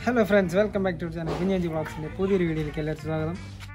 Hello friends welcome back to channel Kunjanchi വ്ളോഗ്സിൻ്റെ പുതിയൊരു വീഡിയോയിലേക്ക് എല്ലാവർക്കും സ്വാഗതം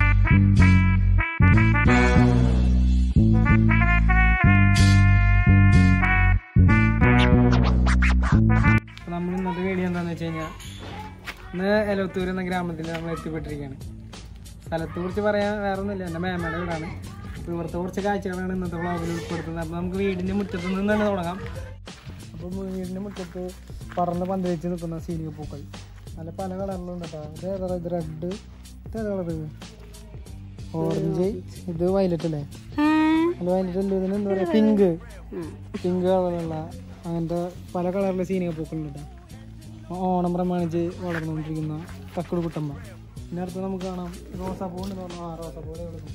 അപ്പോൾ നമ്മൾ ഇന്നത്തെ വീഡിയോ എന്താണെന്ന് വെച്ച് കഴിഞ്ഞാൽ ഇന്ന് എലവത്തൂർ എന്ന ഗ്രാമത്തിൽ നമ്മൾ എത്തിപ്പെട്ടിരിക്കുകയാണ് സ്ഥലത്തെ കുറിച്ച് പറയാൻ വേറെ ഒന്നുമില്ല എൻ്റെ മേമയുടെ വീടാണ് അപ്പോൾ ഇവിടുത്തെ കുറച്ച് കാഴ്ചകളാണ് ഇന്നത്തെ വ്ളോഗിൽ ഉൾപ്പെടുത്തുന്നത് അപ്പോൾ നമുക്ക് വീടിൻ്റെ മുറ്റത്ത് നിന്ന് തന്നെ തുടങ്ങാം അപ്പോൾ വീടിൻ്റെ മുറ്റത്ത് പറന്ന് പന്ത് വെച്ച് നിൽക്കുന്ന സീനിക പൂക്കൾ നല്ല പല കളറിലുണ്ട് കേട്ടോ ഇത് ഏതാ ഇത് റെഡ് ഇത് ഏതാ കളർ ഓറഞ്ച് ഇത് വയലറ്റ് അല്ലേ അല്ല വയലറ്റ് അല്ലേ ഇതിന് എന്താ പറയുക പിങ്ക് പിങ്ക് കളറുള്ള അങ്ങനത്തെ പല കളറിലെ സീനിക പൂക്കളുണ്ട് കേട്ടോ ഓണം പ്രമാണിച്ച് വളർന്നുകൊണ്ടിരിക്കുന്ന തക്കുട് കുട്ടമ്മ പിന്നെ അടുത്ത് നമുക്ക് കാണാം റോസാപ്പൂ ഉണ്ട് പറഞ്ഞു ആ റോസാപ്പൂ കൊടുക്കും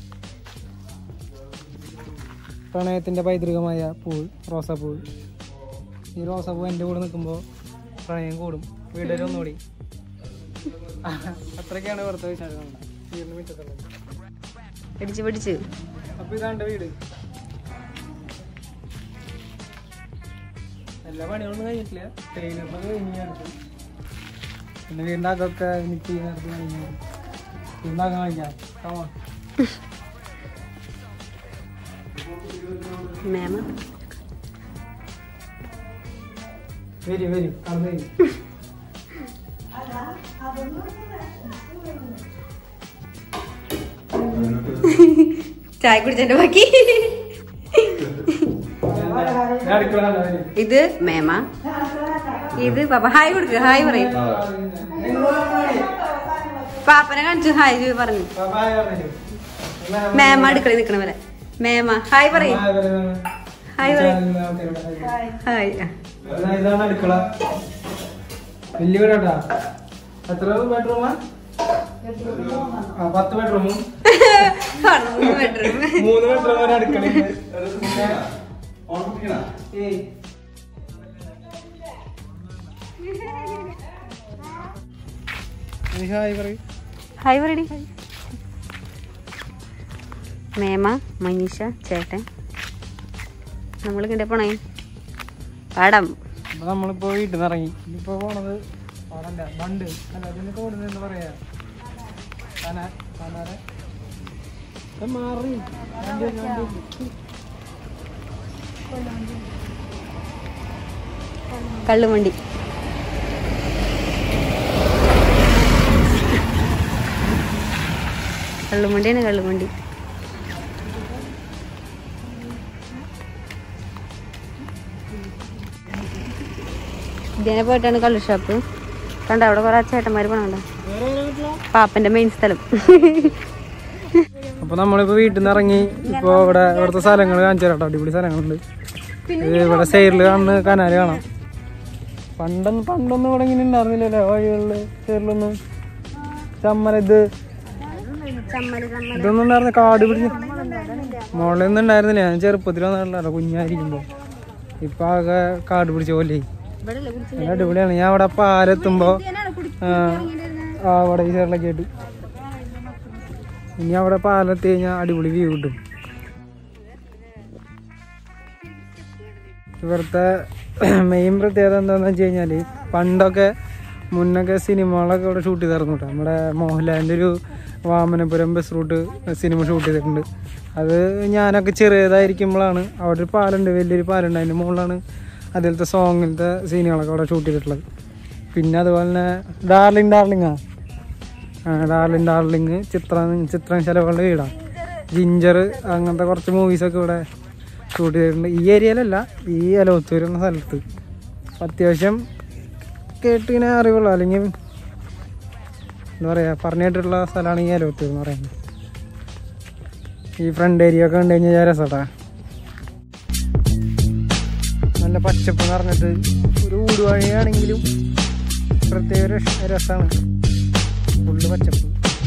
പ്രണയത്തിൻ്റെ പൈതൃകമായ പൂവ് റോസാപ്പൂവ് ഈ റോസാപ്പൂ എൻ്റെ കൂടെ നിൽക്കുമ്പോൾ പ്രണയം കൂടും വീട്ടിൽ ഒന്നുകൂടി അത്രയ്ക്കാണ് പുറത്തെ വിശാലം വീടിന് മുറ്റത്തുള്ളത് പിടിച്ച് പിടിച്ച് അപ്പോൾ ഇതാണ്ട് വീട് എല്ലാ പണികളൊന്നും കഴിഞ്ഞിട്ടില്ല ട്രെയിനറിനൊക്കെ കഴിഞ്ഞാണ് പിന്നെ വീടിൻ്റെ അകമൊക്കെ എനിക്ക് നടത്തി കഴിഞ്ഞു വീടിൻ്റെ അകം കഴിക്കാം കമാ മേമ വരും വരും കടന്നു വരും ചായ കുടിച്ചതിന്റെ ബാക്കി ഞാൻ അടുക്കള കണ്ടോ, വരും. ഇത് മേമ ഇത് പാപ്പ ഹായ് കൊടുക്ക് ഹായ് പറയും പാപ്പനെ കാണിച്ചു ഹായ് ചെയ്ത് പറഞ്ഞു പാപ്പ ഹായ് പറഞ്ഞേരും. മേമ അടുക്കളയിൽ നിക്കണ പോലെ മേമ ഹായ് പറയും ഹായ് പറയുന്നത്. ഹായ് പറയും ചാനലിലെ ആൾക്കാരോട് ഹായ് പറയും. ഹായ് ഇതാ- ഇതാണ് അടുക്കള വലിയ വീടാട്ടാ എത്ര ബെഡ്റൂമാ ആ പത്ത് ബെഡ്റൂമും പറഞ്ഞു ബെഡ്റൂം മൂന്ന് ബെഡ്റൂം ഒരു അടുക്കളയുണ്ട് ഏയ് നീ ഹായ് പറയൂ ഹായ് പറയടി മേമ മനീഷ ചേട്ടൻ നമ്മൾ കിണ്ടേ പോണേ പാടം അപ്പൊ നമ്മളിപ്പോ വീട്ടിൽ നിന്ന് ഇറങ്ങി ഇനിയിപ്പോ പോണത് പാടല്ല ബണ്ട് അല്ല അതിന് കൂടുന്നത് എന്താ പറയാ കന കനാര ഇത് മാറി വണ്ടി വന്നു, വണ്ടി വന്നു. കള്ളുവണ്ടി കള്ളുവണ്ടിയാണ് കള്ളുവണ്ടി ഇതിനെ പോയിട്ടാണ് കള്ളു ഷോപ്പ് കണ്ട അവിടെ കുറെ ചേട്ടന്മാര് പോണുണ്ടോ പാപ്പന്റെ മെയിൻ സ്ഥലം അപ്പൊ നമ്മളിപ്പോ വീട്ടിൽ നിന്ന് ഇറങ്ങി ഇപ്പൊ ഇവിടെ ഇവിടുത്തെ സ്ഥലങ്ങൾ കാണിച്ചു തരാം കേട്ടോ അടിപൊളി സ്ഥലങ്ങളുണ്ട് ഇത് ഇവിടെ സൈഡിൽ കാണുന്ന കനാല് കാണാം പണ്ടൊന്നും പണ്ടൊന്നും ഇവിടെ ഇങ്ങനെ ഉണ്ടായിരുന്നില്ലല്ലോ വഴികളില് സൈഡിലൊന്നും ചമ്മല ഇത് ഇതൊന്നും ഉണ്ടായിരുന്ന കാട് പിടിച്ച് മുകളിലൊന്നും ഉണ്ടായിരുന്നില്ല ഞാൻ ചെറുപ്പത്തിൽ വന്നിട്ടുണ്ടല്ലോ കുഞ്ഞായിരിക്കുമ്പോ ഇപ്പൊ ആകെ കാട് പിടിച്ച പോലെ നല്ല അടിപൊളിയാണ് ഞാൻ അവിടെ പാലെത്തുമ്പോ ആ, ആ, അവിടെ ഈ സൈഡിലൊക്കെ ആയിട്ട് ഇനി അവിടെ പാലെത്തി കഴിഞ്ഞാൽ അടിപൊളി വ്യൂ കിട്ടും ഇവിടുത്തെ മെയിൻ പ്രത്യേകത എന്താണെന്ന് വെച്ച് കഴിഞ്ഞാൽ പണ്ടൊക്കെ മുന്നൊക്കെ സിനിമകളൊക്കെ ഇവിടെ ഷൂട്ട് ചെയ്തിരുന്നു കേട്ടോ നമ്മുടെ മോഹൻലാലിൻ്റെ ഒരു Vamanapuram bus route cinema shoot ചെയ്തിട്ടുണ്ട് അത് ഞാനൊക്കെ ചെറിയതായിരിക്കുമ്പോഴാണ് അവിടെ ഒരു പാലുണ്ട് വലിയൊരു പാലുണ്ട് അതിൻ്റെ മുകളിലാണ് അതിലത്തെ സോങ്ങിലത്തെ സീനുകളൊക്കെ അവിടെ ഷൂട്ട് ചെയ്തിട്ടുള്ളത് പിന്നെ അതുപോലെ തന്നെ ഡാർലിംഗ് ഡാർലിംഗാ ഡാർലിംഗ് ഡാർലിംഗ് ചിത്രം ചിത്രം ശലഭങ്ങളുടെ വീടാണ് ജിഞ്ചർ അങ്ങനത്തെ കുറച്ച് മൂവീസൊക്കെ ഇവിടെ ഷൂട്ട് ചെയ്തിട്ടുണ്ട് ഈ ഏരിയയിലല്ല ഈ അലോത്തൂർ എന്ന സ്ഥലത്ത് അപ്പം അത്യാവശ്യം കേട്ടിങ്ങനെ അറിവുള്ളൂ അല്ലെങ്കിൽ എന്താ പറയുക പറഞ്ഞു കേട്ടിട്ടുള്ള സ്ഥലമാണ് ഈ അലോത്തൂർ എന്ന് പറയുന്നത് ഈ ഫ്രണ്ട് ഏരിയ ഒക്കെ കണ്ടു കഴിഞ്ഞാൽ രസട്ടാ നല്ല പച്ചപ്പ് നിറഞ്ഞിട്ട് ഒരു ഊടുവഴിയാണെങ്കിലും പ്രത്യേക ഒരു രസമാണ് ഫുള്ള് പച്ചപ്പ്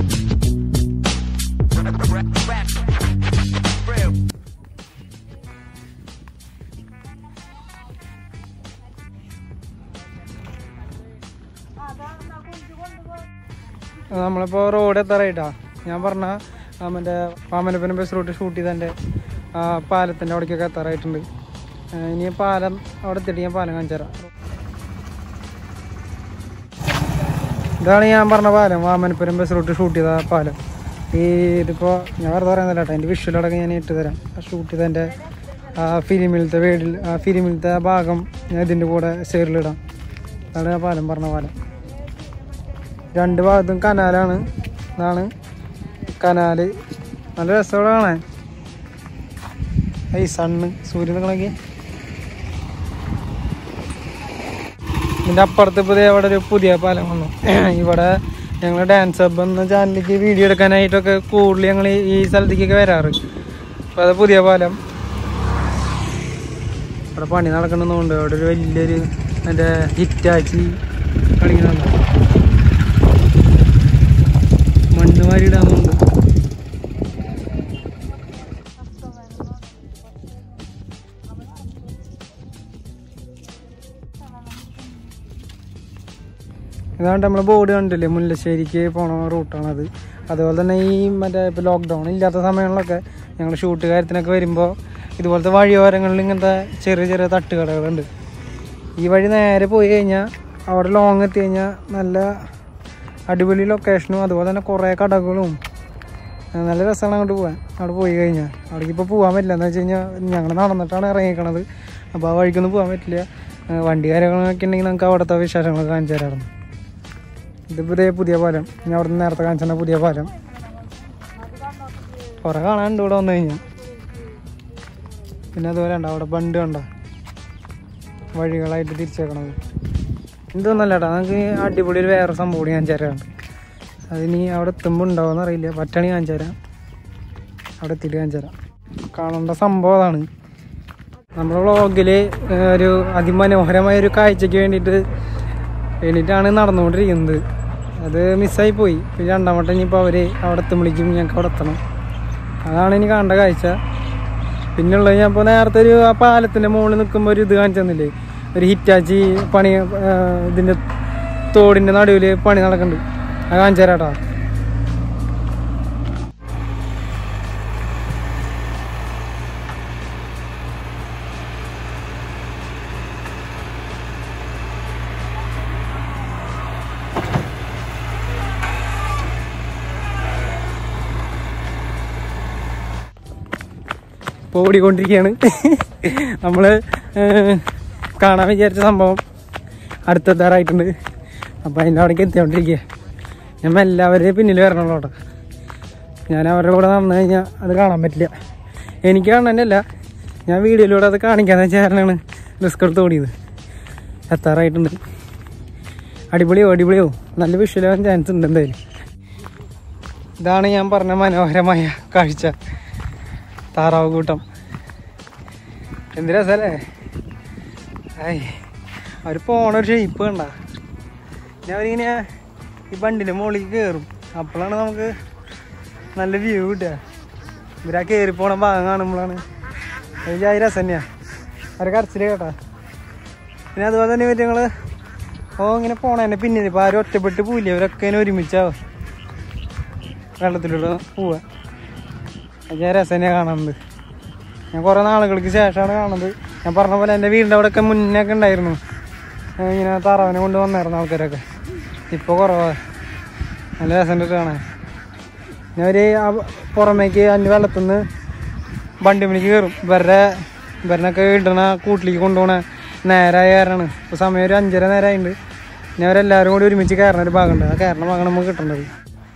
നമ്മളിപ്പോൾ റോഡ് എത്താറായിട്ടാ ഞാൻ പറഞ്ഞ ആ മറ്റേ പാമനപ്പനം ബസ് റൂട്ട് ഷൂട്ട് ചെയ്തതിൻ്റെ പാലത്തിൻ്റെ അവിടേക്കൊക്കെ എത്താറായിട്ടുണ്ട് ആ, ഇനി പാലം അവിടെ എത്തിയിട്ട് ഞാൻ പാലം കാണിച്ചു തരാം ഇതാണ് ഞാൻ പറഞ്ഞ പാലം വാമനപുരം ബസ് റൂട്ട് ഷൂട്ട് ചെയ്ത പാലം ഈ ഇതിപ്പോൾ ഞാൻ വെറുതെ പറയുന്നില്ല കേട്ടോ എൻ്റെ വിഷ്വലടക്കം ഞാൻ ഇട്ട് തരാം ഷൂട്ട് ചെയ്തതിൻ്റെ ആ ഫിലിമിലത്തെ വേടിൽ ആ ഫിലിമിലത്തെ ആ ഭാഗം ഞാൻ ഇതിൻ്റെ കൂടെ സൈഡിലിടാം അതാണ് ആ പാലം പറഞ്ഞ പാലം രണ്ട് ഭാഗത്തും കനാലാണ് ഇതാണ് കനാല് നല്ല രസമുള്ള കാണാൻ ഈ സണ്ണ് സൂര്യൻ നിങ്ങളെങ്കിൽ ഇതിൻ്റെ അപ്പുറത്ത് ഇപ്പോൾ ദേ അവിടെ ഒരു പുതിയ പാലം വന്നു ഇവിടെ ഞങ്ങൾ ഡാൻസ് ഹബ് എന്ന ചാനലിലേക്ക് വീഡിയോ എടുക്കാനായിട്ടൊക്കെ കൂടുതൽ ഞങ്ങൾ ഈ സ്ഥലത്തേക്കൊക്കെ വരാറ് അപ്പോൾ അത് പുതിയ പാലം ഇവിടെ പണി നടക്കണമെന്നുണ്ട് അവിടെ ഒരു വലിയൊരു മറ്റേ ഹിറ്റാച്ചി കളിക്കുന്നുണ്ട് മണ്ണ് വാരി ഇടാന്നുണ്ട് ഇതാണ്ട് നമ്മളെ ബോർഡ് കണ്ടില്ലേ മുല്ലശ്ശേരിക്ക് പോണ റൂട്ടാണത് അതുപോലെ തന്നെ ഈ മറ്റേ ഇപ്പോൾ ലോക്ക്ഡൗൺ ഇല്ലാത്ത സമയങ്ങളിലൊക്കെ ഞങ്ങൾ ഷൂട്ട് കാര്യത്തിനൊക്കെ വരുമ്പോൾ ഇതുപോലത്തെ വഴിയോരങ്ങളിൽ ഇങ്ങനത്തെ ചെറിയ ചെറിയ തട്ടുകടകളുണ്ട് ഈ വഴി നേരെ പോയി കഴിഞ്ഞാൽ അവിടെ ലോങ് എത്തി കഴിഞ്ഞാൽ നല്ല അടിപൊളി ലൊക്കേഷനും അതുപോലെ തന്നെ കുറേ കടകളും ആ, നല്ല രസമാണ് അങ്ങോട്ട് പോകാൻ അവിടെ പോയി കഴിഞ്ഞാൽ അവിടേക്ക് ഇപ്പോൾ പോകാൻ പറ്റില്ല എന്ന് വെച്ച് കഴിഞ്ഞാൽ ഞങ്ങൾ നടന്നിട്ടാണ് ഇറങ്ങിക്കണത് അപ്പോൾ ആ വഴിക്കൊന്നും പോകാൻ പറ്റില്ല ആ, വണ്ടി കാര്യങ്ങളൊക്കെ ഉണ്ടെങ്കിൽ നമുക്ക് അവിടുത്തെ വിശേഷങ്ങളൊക്കെ കാണിച്ചു തരാറുണ്ട് ഇതിപ്പോൾ ഇതേ പുതിയ പാലം ഞാൻ അവിടെ നിന്ന് നേരത്തെ കാണിച്ച പുതിയ പാലം കുറേ കാണാനുണ്ട് ഇവിടെ വന്നു കഴിഞ്ഞാൽ പിന്നെ അതുപോലെ ഉണ്ട് അവിടെ ബണ്ട് കണ്ട വഴികളായിട്ട് തിരിച്ചേക്കണത് ഇതൊന്നല്ല കേട്ടോ നമുക്ക് അടിപൊളി ഒരു വേറെ സംഭവം കൂടി കാണിച്ചു തരാറുണ്ട് അതിനി അവിടെ എത്തുമ്പോൾ ഉണ്ടാവുമെന്ന് അറിയില്ല പറ്റണി കാണിച്ചു തരാം അവിടെ എത്തിയിട്ട് കാണിച്ചു തരാം കാണേണ്ട സംഭവം അതാണ് നമ്മുടെ വ്ളോഗിൽ ഒരു അതിമനോഹരമായ ഒരു കാഴ്ചയ്ക്ക് വേണ്ടിയിട്ട് വേണ്ടിയിട്ടാണ് നടന്നുകൊണ്ടിരിക്കുന്നത് അത് മിസ്സായി പോയി പിന്നെ രണ്ടാം വട്ടം ഇനിയിപ്പോൾ അവർ അവിടെ എത്തുമ്പോഴേക്കും ഞങ്ങൾക്ക് അവിടെ എത്തണം അതാണ് ഇനി കാണേണ്ട കാഴ്ച പിന്നുള്ളത് ഞാൻ ഇപ്പോൾ നേരത്തെ ഒരു ആ പാലത്തിൻ്റെ മുകളിൽ നിൽക്കുമ്പോൾ ഒരു ഇത് കാണിച്ചു തന്നില്ലേ ഒരു ഹിറ്റാച്ചി പണി ആ, ഇതിൻ്റെ തോടിൻ്റെ നടുവിൽ പണി നടക്കുന്നുണ്ട് അത് കാണിച്ചു തരാട്ടാ ഇപ്പോൾ ഓടിക്കൊണ്ടിരിക്കുകയാണ് നമ്മൾ കാണാൻ വിചാരിച്ച സംഭവം അടുത്തെത്താറായിട്ടുണ്ട് അപ്പോൾ അതിൻ്റെ അവിടേക്ക് എത്തിക്കൊണ്ടിരിക്കുക ഞാൻ എല്ലാവരെയും പിന്നിൽ വരണല്ലോ കേട്ടോ ഞാൻ അവരുടെ കൂടെ നടന്നു കഴിഞ്ഞാൽ അത് കാണാൻ പറ്റില്ല എനിക്ക് കാണാനല്ല ഞാൻ വീഡിയോയിലൂടെ അത് കാണിക്കാന്ന് വെച്ചാലാണ് റിസ്ക് എടുത്ത് ഓടിയത് എത്താറായിട്ടുണ്ട് അടിപൊളിയോ അടിപൊളിയോ നല്ല വിഷ്വലാകാൻ ചാൻസ് ഉണ്ട് എന്തായാലും ഇതാണ് ഞാൻ പറഞ്ഞ മനോഹരമായ കാഴ്ച താറാവ് കൂട്ടം എന്ത് രസല്ലേ ഐ അവർ പോണ ഒരു ഷേപ്പ് കണ്ട ഞാൻ അവരിങ്ങനെ ഈ ബണ്ടിൻ്റെ മുകളിൽ കയറും അപ്പോഴാണ് നമുക്ക് നല്ല വ്യൂ കിട്ടുക ഇവരാ കയറി പോണ ഭാഗം കാണുമ്പോഴാണ് അത് ജായി രസം തന്നെയാ അവരെ കരച്ചിൽ കേട്ടാ പിന്നെ അതുപോലെ തന്നെ ഇവർ ഞങ്ങൾ ഓ ഇങ്ങനെ പോണേനെ പിന്നിൽ ഇപ്പോൾ ആരും ഒറ്റപ്പെട്ട് പോയില്ല ഇവരൊക്കെ ഇങ്ങനെ ഒരുമിച്ചാവും വെള്ളത്തിലൂടെ പോവാ അത് ഞാൻ രസം തന്നെയാണ് കാണുന്നത് ഞാൻ കുറേ നാളുകൾക്ക് ശേഷമാണ് കാണുന്നത് ഞാൻ പറഞ്ഞ പോലെ എൻ്റെ വീടിൻ്റെ അവിടെയൊക്കെ മുന്നേ ഒക്കെ ഉണ്ടായിരുന്നു ഏഹ് ഇങ്ങനെ താറാവിനെ കൊണ്ട് വന്നായിരുന്നു ആൾക്കാരൊക്കെ ഇപ്പോൾ കുറവാ നല്ല രസമുണ്ട് കാണാൻ ഞാൻ ഒരു ആ പുറമേക്ക് അഞ്ച് വെള്ളത്തിൽ നിന്ന് വണ്ടി മണിക്ക് കയറും ഇവരുടെ ഇവരിനൊക്കെ ഇടണ കൂട്ടിലേക്ക് കൊണ്ടുപോകണ നേരായ കയറാണ് ഇപ്പോൾ സമയം ഒരു അഞ്ചര നേരമായിട്ടുണ്ട് ഞാൻ അവരെല്ലാവരും കൂടി ഒരുമിച്ച് കയറണ ഒരു ഭാഗമുണ്ട് ആ കയറണ ഭാഗമാണ് നമുക്ക് കിട്ടേണ്ടത്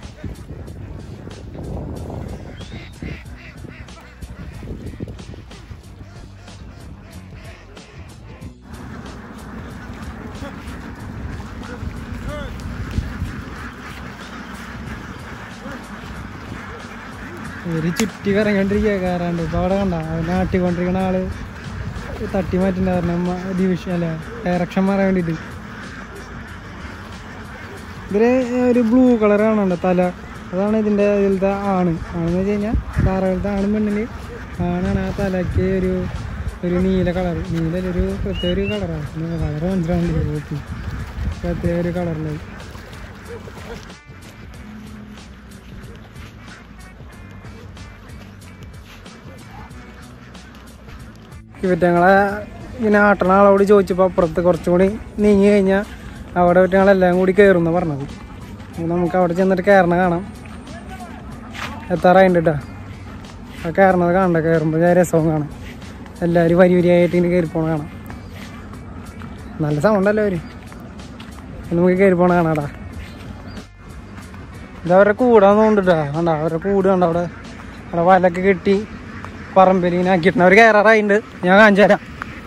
ഒരു ചുറ്റി കറങ്ങിക്കൊണ്ടിരിക്കുക കയറാണ്ട് ഇപ്പോൾ അവിടെ കണ്ട അവനെ ആട്ടിക്കൊണ്ടിരിക്കുന്ന ആള് തട്ടി മാറ്റിൻ്റെ കാരണം ഡിവിഷൻ അല്ല ഡയറക്ഷൻ മാറാൻ വേണ്ടിയിട്ട് ഇതില് ഒരു ബ്ലൂ കളർ കാണുന്നുണ്ട് തല അതാണ് ഇതിൻ്റെ ഇതിലത്തെ ആണ് ആണെന്ന് വെച്ച് കഴിഞ്ഞാൽ താറകളത്തെ ആണും പെണ്ണിന് ആണാണ് ആ തലയ്ക്ക് ഒരു ഒരു നീല കളർ നീല ഒരു പ്രത്യേക ഒരു കളറാണ് കളർ മനസ്സിലാവുന്നില്ല ഓക്കെ പ്രത്യേക ഒരു കളറിലായി ഇവറ്റങ്ങളെ ഇങ്ങനെ ആട്ടണ ആളോട് ചോദിച്ചപ്പോൾ അപ്പുറത്ത് കുറച്ചും കൂടി നീങ്ങി കഴിഞ്ഞാൽ അവിടെ ഇവറ്റങ്ങളെല്ലാം കൂടി കയറുമെന്ന് പറഞ്ഞത് ഇനി നമുക്ക് അവിടെ ചെന്നിട്ട് കയറണ കാണാം എത്താറായിട്ടുണ്ട് കേട്ടോ ആ കയറണത് കാണണ്ട കയറുമ്പോൾ ഞാൻ രസവും കാണാം എല്ലാവരും വരി വരിയായിട്ട് ഇങ്ങനെ കയറി പോണ കാണാം നല്ല സൗണ്ടല്ലേ അവര് ഇനി നമുക്ക് കയറി പോണ കാണാടാ ഇത് അവരുടെ കൂടാന്ന് കൊണ്ടിട്ടാ കണ്ട അവരുടെ കൂട് കണ്ട അവിടെ അവിടെ വലൊക്കെ കെട്ടി പറമ്പിൽ ഇങ്ങനെ ആക്കിയിട്ടുണ്ട് അവർ കയറാറായിട്ടുണ്ട് ഞാൻ കാണിച്ചു തരാം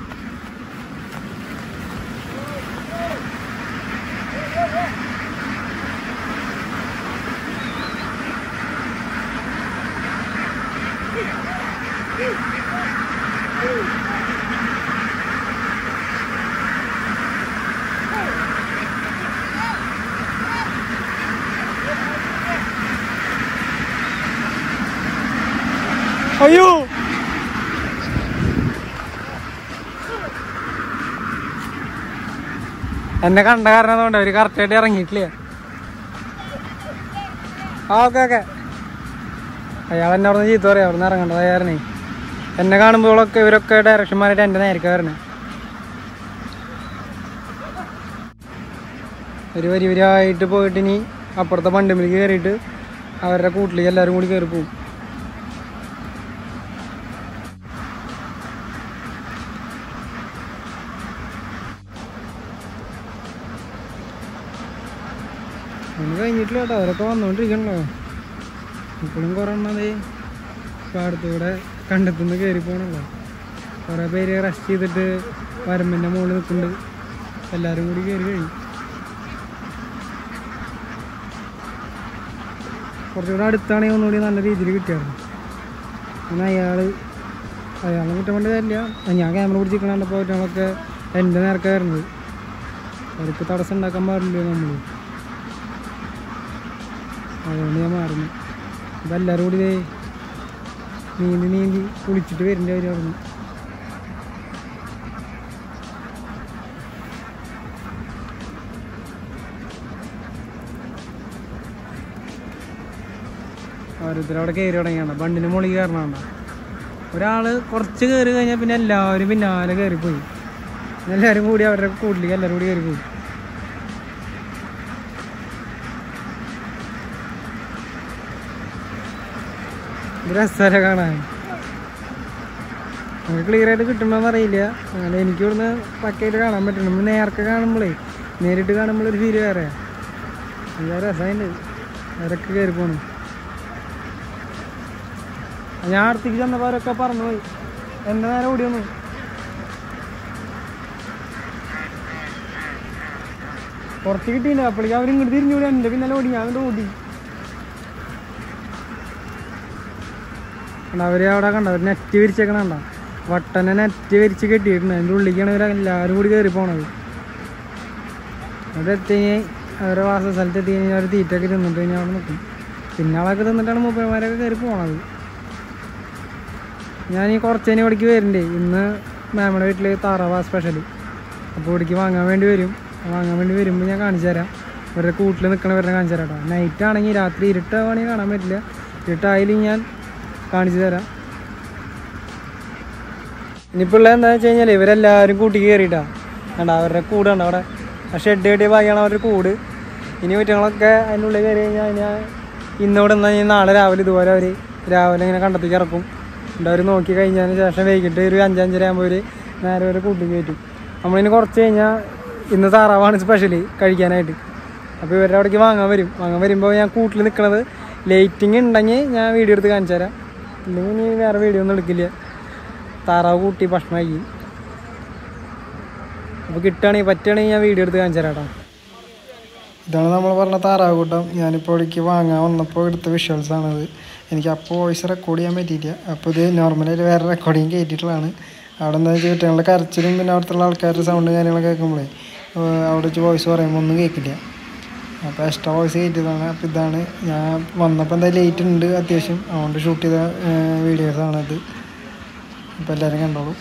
അയ്യോ എന്നെ കണ്ട കാരണം അതുകൊണ്ട് അവര് കറക്റ്റായിട്ട് ഇറങ്ങിയിട്ടില്ല ആ ഓക്കെ ഓക്കെ അയാൾ എന്നെ അവിടെ ചീത്ത പറയാം അവിടെ നിന്ന് ഇറങ്ങേണ്ടത് അയാളെ എന്നെ കാണുമ്പോഴൊക്കെ ഇവരൊക്കെ ഡയറക്ഷന്മാരായിട്ട് എൻ്റെ നേരത്തെ വരണേ ഒരു വരി വരിയായിട്ട് പോയിട്ട് ഇനി അപ്പുറത്തെ വണ്ടിമിലേക്ക് കയറിയിട്ട് അവരുടെ കൂട്ടിലേക്ക് എല്ലാവരും കൂടി കയറി പോകും ഒന്നും കഴിഞ്ഞിട്ടില്ല കേട്ടോ അവരൊക്കെ വന്നുകൊണ്ടിരിക്കണല്ലോ ഇപ്പോഴും കുറേ എണ്ണതേ പാടത്തൂടെ കണ്ടെത്തുനിന്ന് കയറി പോകണല്ലോ കുറേ പേര് റെസ്റ്റ് ചെയ്തിട്ട് വരമ്പിൻ്റെ മുകളിൽ നിൽക്കുന്നുണ്ട് എല്ലാവരും കൂടി കയറി കഴിയും കുറച്ചുകൂടെ അടുത്താണെങ്കിൽ ഒന്നുകൂടി നല്ല രീതിയിൽ കിട്ടിയായിരുന്നു പിന്നെ അയാൾ അയാളെ കുറ്റം കൊണ്ട് കാര്യമില്ല ഞാൻ ക്യാമറ പിടിച്ചിരിക്കണ കണ്ടപ്പോൾ അവറ്റങ്ങളൊക്കെ എൻ്റെ നേരത്തെ വരുന്നത് അവർക്ക് തടസ്സം ഉണ്ടാക്കാൻ പാടില്ല നമ്മൾ അതുകൊണ്ട് ഞാൻ മാറുന്നു അപ്പം എല്ലാവരും കൂടി ദേ നീന്തി നീന്തി കുളിച്ചിട്ട് വരേണ്ട കാര്യമായിരുന്നു ഓരോരുത്തർ അവിടെ കയറി തുടങ്ങിയാണ് ബണ്ടിന് മുകളിൽ കയറണണ്ട ഒരാള് കുറച്ച് കയറി കഴിഞ്ഞാൽ പിന്നെ എല്ലാവരും പിന്നാലെ കയറിപ്പോയി എല്ലാവരും കൂടി അവരുടെ കൂട്ടിലേക്ക് എല്ലാവരും കൂടി കയറിപ്പോയി ഇത് രസമല്ല കാണാൻ നമുക്ക് ക്ലിയർ ആയിട്ട് കിട്ടുമ്പോന്ന് അറിയില്ല അങ്ങനെ എനിക്ക് ഇവിടുന്ന് പക്കയായിട്ട് കാണാൻ പറ്റും നമ്മൾ നേരത്തെ കാണുമ്പോഴേ നേരിട്ട് കാണുമ്പോൾ ഒരു ഫീല് വേറെ നല്ല രസമുണ്ട് അവരൊക്കെ കയറി പോണു ഞാൻ അടുത്തേക്ക് ചെന്നപ്പോൾ അവരൊക്കെ പറഞ്ഞു പോയി എന്റെ നേരെ ഓടി വന്നു കുറച്ച് കിട്ടിയില്ല അപ്പോഴേക്കും അവർ ഇങ്ങോട്ട് തിരിഞ്ഞൂടി എൻ്റെ പിന്നാലെ ഓടി ഞാൻ അങ്ങോട്ട് ഓടി കണ്ടോ, അവര് അവിടെ കണ്ട അവർ നെറ്റ് വിരിച്ചേക്കണ കണ്ട വട്ടനെ നെറ്റ് വിരിച്ച് കെട്ടിയിട്ടുണ്ട് അതിൻ്റെ ഉള്ളിലേക്കാണ് ഇവർ എല്ലാവരും കൂടി കയറി പോണത് അവിടെ എത്തി കഴിഞ്ഞാൽ അവരുടെ വാസ സ്ഥലത്ത് എത്തി കഴിഞ്ഞാൽ അവർ തീറ്റൊക്കെ തിന്നിട്ട് കഴിഞ്ഞാൽ അവിടെ നിൽക്കും പിന്നെ ആളൊക്കെ തിന്നിട്ടാണ് മൂപ്പന്മാരൊക്കെ കയറി പോണത് ഞാൻ ഈ കുറച്ചതിന് ഇവിടേക്ക് വരുന്നുണ്ട് ഇന്ന് മാമയുടെ വീട്ടിൽ താറാവാ സ്പെഷ്യൽ അപ്പോൾ ഇവിടേക്ക് വാങ്ങാൻ വേണ്ടി വരും വാങ്ങാൻ വേണ്ടി വരുമ്പോൾ ഞാൻ കാണിച്ചു തരാം ഇവരുടെ കൂട്ടിൽ നിൽക്കണവരെ കാണിച്ചു തരാം കേട്ടോ നൈറ്റ് ആണെങ്കിൽ രാത്രി ഇരുട്ടാണെങ്കിൽ കാണാൻ പറ്റില്ല ഇരുട്ടായാലും ഞാൻ കാണിച്ചു തരാം ഇനിയിപ്പോൾ ഉള്ളത് എന്താണെന്ന് വെച്ച് കഴിഞ്ഞാൽ ഇവരെല്ലാവരും കൂട്ടി കയറിയിട്ടാ കണ്ട അവരുടെ കൂടാണ് അവിടെ ആ ഷെഡ് കെട്ടിയ ഭാഗ്യമാണ് അവരുടെ കൂട് ഇനി കുറ്റങ്ങളൊക്കെ അതിൻ്റെ ഉള്ളിൽ കയറി കഴിഞ്ഞാൽ ഞാൻ ഇന്നിവിടെ നിന്ന് കഴിഞ്ഞാൽ നാളെ രാവിലെ ഇതുപോലെ അവർ രാവിലെ ഇങ്ങനെ കണ്ടെത്തിക്ക് ഇറക്കും എന്നിട്ട് അവർ നോക്കി കഴിഞ്ഞതിന് ശേഷം വൈകിട്ട് ഒരു അഞ്ചഞ്ചര ആകുമ്പോൾ അവർ നേരെ വരെ കൂട്ടി കയറ്റും നമ്മളിനി കുറച്ച് കഴിഞ്ഞാൽ ഇന്ന് താറാവാണ് സ്പെഷ്യൽ കഴിക്കാനായിട്ട് അപ്പോൾ ഇവരുടെ അവിടേക്ക് വാങ്ങാൻ വരും വാങ്ങാൻ വരുമ്പോൾ ഞാൻ കൂട്ടിൽ നിൽക്കണത് ലൈറ്റിങ് ഉണ്ടെങ്കിൽ ഞാൻ വീഡിയോ എടുത്ത് കാണിച്ചു തരാം ഇല്ലെങ്കിൽ ഇനി വേറെ വീഡിയോ ഒന്നും എടുക്കില്ല താറാവ് കൂട്ടി ഭക്ഷണം കഴിക്കും അപ്പോൾ കിട്ടുകയാണെങ്കിൽ പറ്റുകയാണെങ്കിൽ ഞാൻ വീഡിയോ എടുത്ത് കാണിച്ചു തരാം കേട്ടോ ഇതാണ് നമ്മൾ പറഞ്ഞ താറാവ് കൂട്ടം ഞാനിപ്പോൾ ഇവിടേക്ക് വാങ്ങാൻ വന്നപ്പോൾ എടുത്ത വിഷ്വൽസ് ആണത് എനിക്ക് അപ്പോൾ വോയിസ് റെക്കോർഡ് ചെയ്യാൻ പറ്റിയില്ല അപ്പോൾ ഇത് നോർമലായിട്ട് വേറെ റെക്കോർഡിങ് കയറ്റിയിട്ടുള്ളതാണ് അവിടെ എന്താ വെച്ചാൽ കുട്ടികളുടെ കരച്ചിലും പിന്നെ അവിടുത്തെ ആൾക്കാരുടെ സൗണ്ട് കാര്യങ്ങളൊക്കെ കേൾക്കുമ്പോഴേ അവിടെ വെച്ച് വോയിസ് പറയുമ്പോൾ ഒന്നും കേൾക്കില്ല അപ്പോൾ എക്സ്ട്രാ വോയിസ് കയറ്റിയതാണ് അപ്പോൾ ഇതാണ് ഞാൻ വന്നപ്പോൾ എന്താ ലേറ്റ് ഉണ്ട് അത്യാവശ്യം അതുകൊണ്ട് ഷൂട്ട് ചെയ്ത വീഡിയോസാണത് അപ്പോൾ എല്ലാവരും കണ്ടോളൂ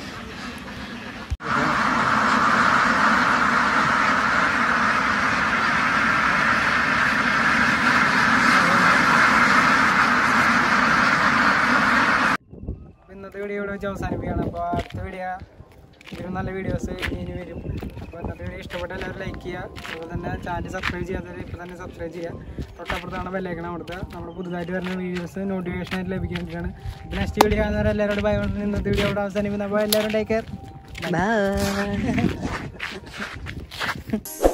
ഇന്നത്തെ വീഡിയോ ഇവിടെ വെച്ച് അവസാനിപ്പിക്കുകയാണ് അപ്പോൾ അടുത്ത വീഡിയോ ഇതിലും നല്ല വീഡിയോസ് ഇനി വരും അപ്പോൾ ഇന്നത്തെ വീഡിയോ ഇഷ്ടപ്പെട്ട എല്ലാവരും ലൈക്ക് ചെയ്യുക അതുപോലെ തന്നെ ചാനൽ സബ്സ്ക്രൈബ് ചെയ്യാത്തവർ ഇപ്പോൾ തന്നെ സബ്സ്ക്രൈബ് ചെയ്യുക തൊട്ടപ്പുറത്താണ് ബെല്ലൈക്കണം അവിടുത്തെ നമ്മൾ പുതുതായിട്ട് വരുന്ന വീഡിയോസ് നോട്ടിഫിക്കേഷൻ ആയിട്ട് ലഭിക്കാൻ വേണ്ടിയിട്ടാണ് അപ്പോൾ നെക്സ്റ്റ് വീഡിയോ കാണുന്നവർ എല്ലാവരോടും ബൈ ഇന്നത്തെ വീഡിയോ അവിടെ അവസാനിക്കുന്ന അപ്പോൾ എല്ലാവരും ടേക്ക് കെയർ ബൈ